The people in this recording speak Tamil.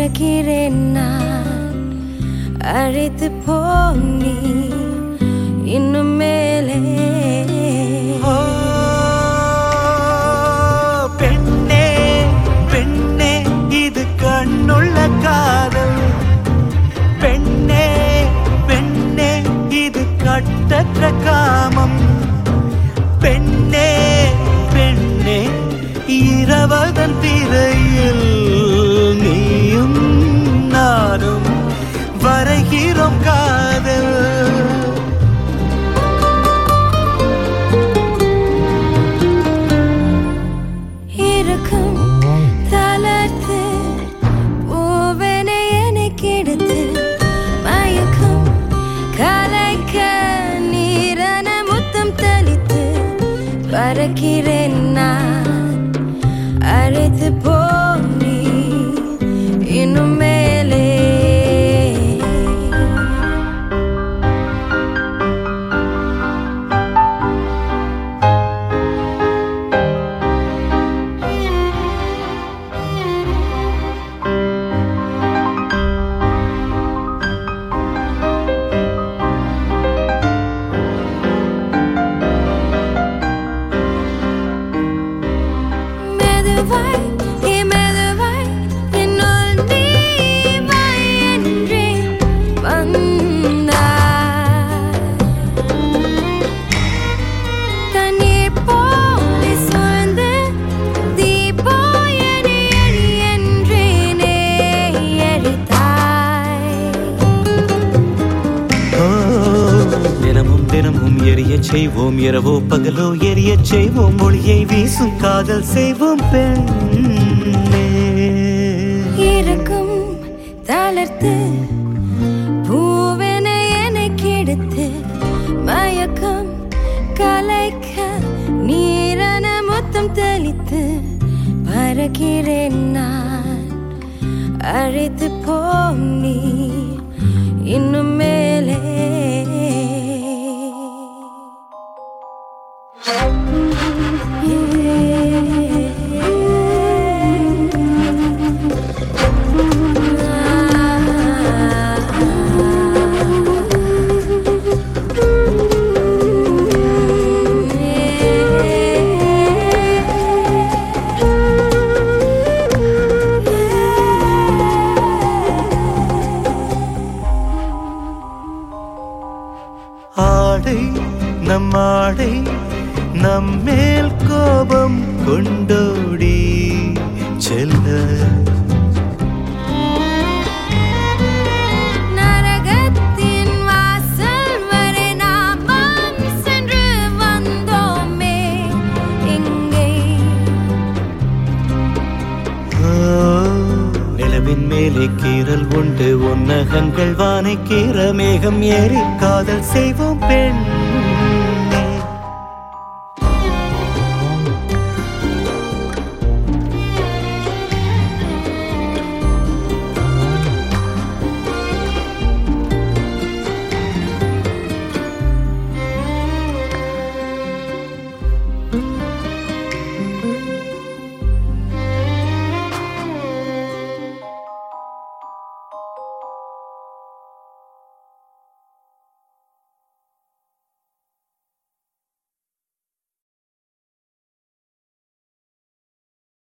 பறக்கிறேன் நான் அழைத்து போனி இன்னும் மேலே ஓ, பெண்ணே பெண்ணே இது கண்ணுள்ள காதல் பெண்ணே பெண்ணே இது கட்டற்ற காமம் பெண்ணே பெண்ணே இரவதன் திரையில் நீயும் நானும் வரைகிறோம் காதல் இருக்கும் தளர்த்து பூவனை எனக்கு எடுத்து மயக்கும் கலைக்க நீரன முத்தம் தெளித்து பறக்கிறேன் நான் அழைத்து போனி இன்னும் மேலே மெதுவாய் நீ மெதுவாய் என்னுள் நீ வா என்றே வந்தாய். தண்ணீர் போலே சூழ்ந்து தீபம் எரி எரி என்றேனே எரித்தாய். ஓ, தினமும் தினமும் எரியச் செய்வோம் இரவோ பகலோ எரியச் செய்வோம் ஒளியை வீசும் காதல் செய்வோம் பெண்ணே இருக்கும் தளர்த்து பூவென எனக்கு எடுத்து மயக்கம் கலைக்க நீரன முத்தம் தெளித்து பறக்கிறேன் நான் அழைத்து போம் நீ இன்னும் மேலே ஆடை நம் ஆடை நம்மேல் கோபம் கொண்டோடி செல்ல நரகத்தின் வாசல் வரை நாம் சென்று வந்தோமே இங்கே ஓ, நிலவின் மேலே கீறல் உண்டு உன்னகங்கள் வானை கீற மேகம் ஏறி காதல் செய்வோம் பெண்